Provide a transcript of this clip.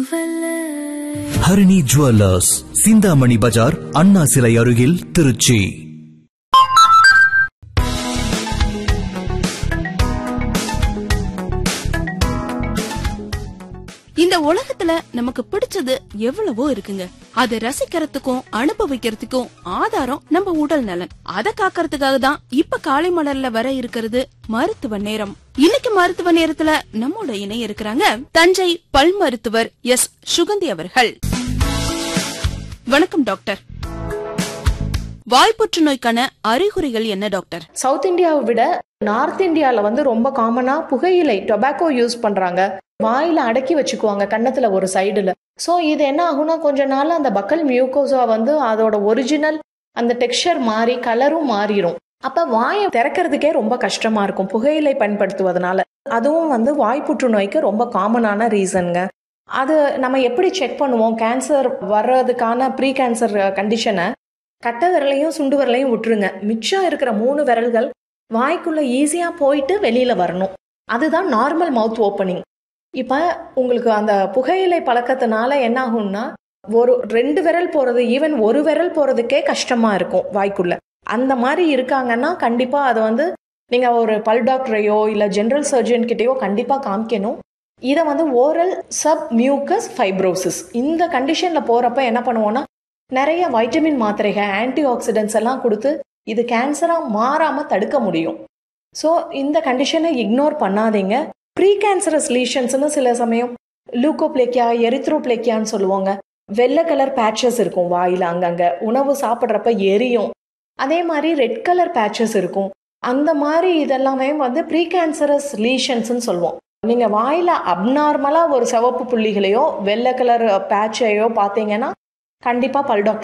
Harini jewellers Chintamani Bazaar Anna சிலை அருகில் திருச்சி இந்த உலகத்துல நமக்கு பிடிச்சது எவ்வளவோ இருக்குங்க அதை ரசிக்கிறதுக்கும் அனுபவிக்கிறதுக்கும் ஆதாரம் நம்ம உடல் நலன் அதை காக்கறதுக்காக தான் இப்ப காலை மலர்ல வர இருக்கிறது மருத்துவ நேரம் இன்னைக்கு மருத்துவ நேரத்துல நம்மோட இணைய இருக்கிறாங்க தஞ்சை பல் மருத்துவர் எஸ் சுகந்தி அவர்கள் வணக்கம் டாக்டர் வாய் புற்றுநோய்க்கான அறிகுறிகள் என்ன டாக்டர் சவுத் இந்தியாவை விட நார்த் இந்தியாவில் வந்து ரொம்ப காமனாக புகையிலை டொபாக்கோ யூஸ் பண்ணுறாங்க வாயில் அடக்கி வச்சுக்குவாங்க கன்னத்தில் ஒரு சைடில் ஸோ இது என்ன ஆகும்னா கொஞ்ச நாள் அந்த பக்கல் மியூக்கோசா வந்து அதோட ஒரிஜினல் அந்த டெக்ஸ்சர் மாறி கலரும் மாறிடும் அப்போ வாயை திறக்கிறதுக்கே ரொம்ப கஷ்டமாக இருக்கும் புகையிலை பயன்படுத்துவதனால அதுவும் வந்து வாய் புற்றுநோய்க்கு ரொம்ப காமனான ரீசனுங்க அது நம்ம எப்படி செக் பண்ணுவோம் கேன்சர் வர்றதுக்கான ப்ரீ கேன்சர் கண்டிஷனை கட்டை விரலையும் சுண்டு விரலையும் விட்டுருங்க மிச்சம் இருக்கிற மூணு விரல்கள் வாய்க்குள்ள ஈஸியாக போயிட்டு வெளியில் வரணும் அதுதான் நார்மல் மவுத் ஓப்பனிங் இப்போ உங்களுக்கு அந்த புகையிலை பழக்கத்தினால என்ன ஆகும்னா ஒரு ரெண்டு விரல் போகிறது ஈவன் ஒரு விரல் போகிறதுக்கே கஷ்டமாக இருக்கும் வாய்க்குள்ள அந்த மாதிரி இருக்காங்கன்னா கண்டிப்பாக அதை வந்து நீங்கள் ஒரு பல் டாக்டரையோ இல்லை ஜென்ரல் சர்ஜன் கிட்டேயோ கண்டிப்பாக காமிக்கணும் இதை வந்து ஓரல் சப் மியூக்கஸ் ஃபைப்ரோசிஸ் இந்த கண்டிஷனில் போகிறப்ப என்ன பண்ணுவோன்னா நிறைய வைட்டமின் மாத்திரைகள் ஆன்டி ஆக்சிடென்ட்ஸ் எல்லாம் கொடுத்து இது கேன்சராக மாறாமல் தடுக்க முடியும் ஸோ இந்த கண்டிஷனை இக்னோர் பண்ணாதீங்க ப்ரீ கேன்சரஸ் லீஷன்ஸ்னு சில சமயம் லூக்கோப்ளேக்கியா எரித்ரோப்ளேக்கியான்னு சொல்லுவாங்க வெள்ளை கலர் பேட்சஸ் இருக்கும் வாயில் அங்கங்கே உணவு சாப்பிட்றப்ப எரியும் அதே மாதிரி ரெட் கலர் பேட்சஸ் இருக்கும் அந்த மாதிரி இதெல்லாமே வந்து ப்ரீ கேன்சரஸ் லீஷன்ஸ்னு சொல்லுவோம் நீங்கள் வாயில் அப்நார்மலாக ஒரு சிவப்பு புள்ளிகளையோ வெள்ளை கலர் பேட்சையோ பார்த்தீங்கன்னா கண்டிப்பாக பல் டாக்டர்